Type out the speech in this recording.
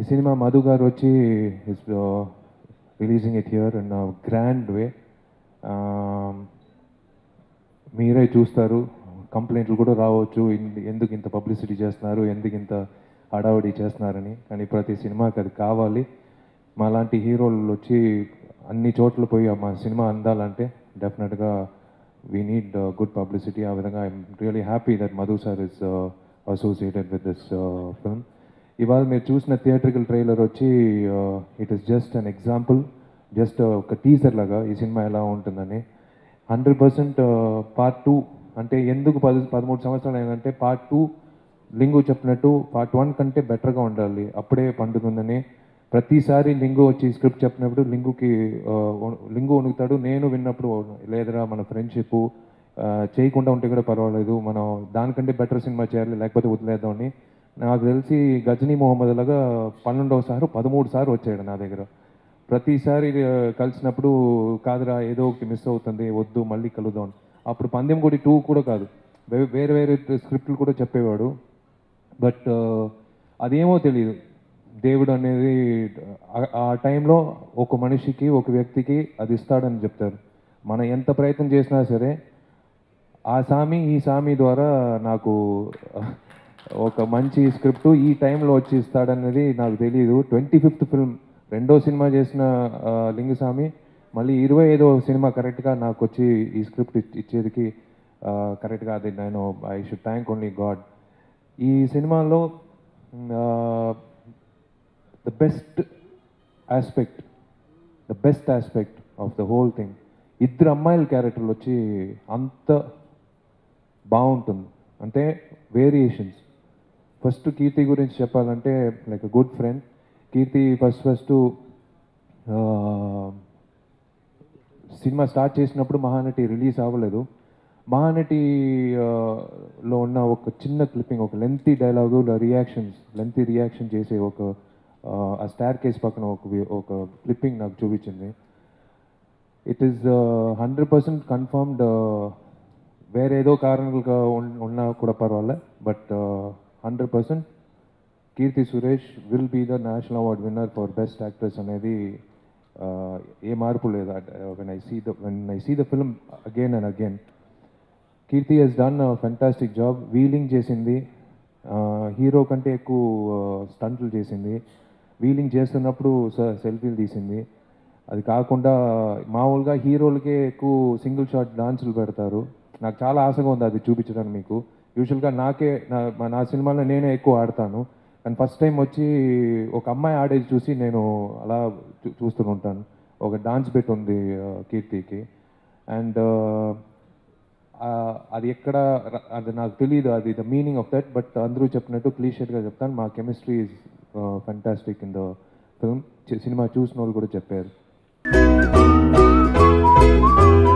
ఈ సినిమా మధు గారు వచ్చి is releasing it here in grand way మీరే చూస్తారు కంప్లైంట్లు కూడా రావచ్చు ఇన్- ఎందుకు ఇంత పబ్లిసిటీ చేస్తున్నారు ఎందుకు ఇంత హడావుడి చేస్తున్నారని కానీ ప్రతి సినిమాకి అది కావాలి మా లాంటి హీరోలు వచ్చి అన్ని చోట్ల పోయి మా సినిమా అందాలంటే డెఫినెట్గా వీ నీడ్ గుడ్ పబ్లిసిటీ ఆ విధంగా I'm really happy that Madhu sir is associated with this film ఇవాళ మీరు చూసిన థియేట్రికల్ ట్రైలర్ వచ్చి it is just an example just ఒక టీజర్ లాగా ఈ సినిమా ఎలా ఉంటుందని హండ్రెడ్ పర్సెంట్ పార్ట్ టూ అంటే ఎందుకు పది పదమూడు సంవత్సరాలు అయిందంటే పార్ట్ టూ లింగు చెప్పినట్టు పార్ట్ వన్ కంటే బెటర్గా ఉండాలి అప్పుడే పండుతుందని ప్రతిసారి లింగు వచ్చి స్క్రిప్ట్ చెప్పినప్పుడు లింగుకి ఆ, ఉ- లింగు ఉనుకుతాడు నేను విన్నప్పుడు లేదరా మన ఫ్రెండ్షిప్ చేయకుండా ఉంటే కూడా పర్వాలేదు మనం దానికంటే బెటర్ సినిమా చేయాలి లేకపోతే వదిలేద్దామని నాకు తెలిసి గజనీ మొహమ్మద్ లాగా పన్నెండవ సారు పదమూడు సార్లు వచ్చాడు నా దగ్గర ప్రతిసారి ఆ, కలిసినప్పుడు కాదురా ఏదో ఒకటి మిస్ అవుతుంది వద్దు మళ్ళీ కలుద్దాం అని. అప్పుడు పందెం కొడి టూ కూడా కాదు వే- వేరే వేరే స్క్రిప్ట్లు కూడా చెప్పేవాడు బట్ అదేమో తెలియదు దేవుడు అనేది ఆ- ఆ టైంలో ఒక మనిషికి ఒక వ్యక్తికి అది ఇస్తాడని చెప్తారు మనం ఎంత ప్రయత్నం చేసినా సరే ఆ సామి ఈ సామి ద్వారా నాకు ఒక మంచి స్క్రిప్ట్ ఈ టైంలో వచ్చి ఇస్తాడనేది నాకు తెలియదు ట్వంటీ ఫిఫ్త్ ఫిల్మ్ రెండో సినిమా చేసిన ఆ, లింగస్వామి మళ్ళీ ఇరవై ఐదో సినిమా కరెక్ట్గా నాకు వచ్చి ఈ స్క్రిప్ట్ ఇచ్- ఇచ్చేదికి కరెక్ట్గా అది నేను I should thank only god ఈ సినిమాలో the best aspect the best aspect of the whole thing ఇద్దరు అమ్మాయిల క్యారెక్టర్లు వచ్చి అంత బాగుంటుంది అంటే వేరియేషన్స్ ఫస్ట్ కీర్తి గురించి చెప్పాలంటే like good friend Keerthi first first cinema start చేసినప్పుడు మహానటి రిలీజ్ అవ్వలేదు మహానటి ఆ, లో ఉన్న ఒక చిన్న క్లిప్పింగ్ ఒక lengthy dialogue reactions lengthy reaction చేసే ఒక ఆ, ఆ స్టార్ కేస్ పక్కన ఒక వి- ఒక క్లిప్పింగ్ నాకు చూపించింది it is hundred percent confirmed వేరేదో కారణాలుగా ఉన్- ఉన్నా కూడా పర్వాలే but hundred percent Keerthi Suresh will be the national award winner for best actress అనేది uh, ఏ మార్పు లేదు when I see the when I see the film again and again Keerthi he's done fantastic job wheeling చేసింది హీరో కంటే ఎక్కువ స్టంట్లు చేసింది wheeling చేస్తున్నప్పుడు సెల్ఫీలు తీసింది అది కాకుండా మామూలుగా హీరోలకే ఎక్కువ సింగిల్ షాట్ డాన్సులు పెడతారు నాకు చాలా ఆశగా ఉంది అది చూపించడానికి మీకు యూజువల్గా నాకే నా మా- నా సినిమాలో నేనే ఎక్కువ ఆడతాను కానీ ఫస్ట్ టైం వచ్చి ఒక అమ్మాయి ఆడేది చూసి నేను అలా చూ- చూస్తూ ఉంటాను ఒక డాన్స్ బెట్ ఉంది ఆ, కీర్తికి అండ్ అది ఎక్కడ ర- అది నాకు తెలియదు అది the meaning of that but అందరూ చెప్పినట్టు క్లీషియర్గా చెప్తాను మా chemistry is fantastic in the film cinema చూసిన వాళ్ళు కూడా చెప్పారు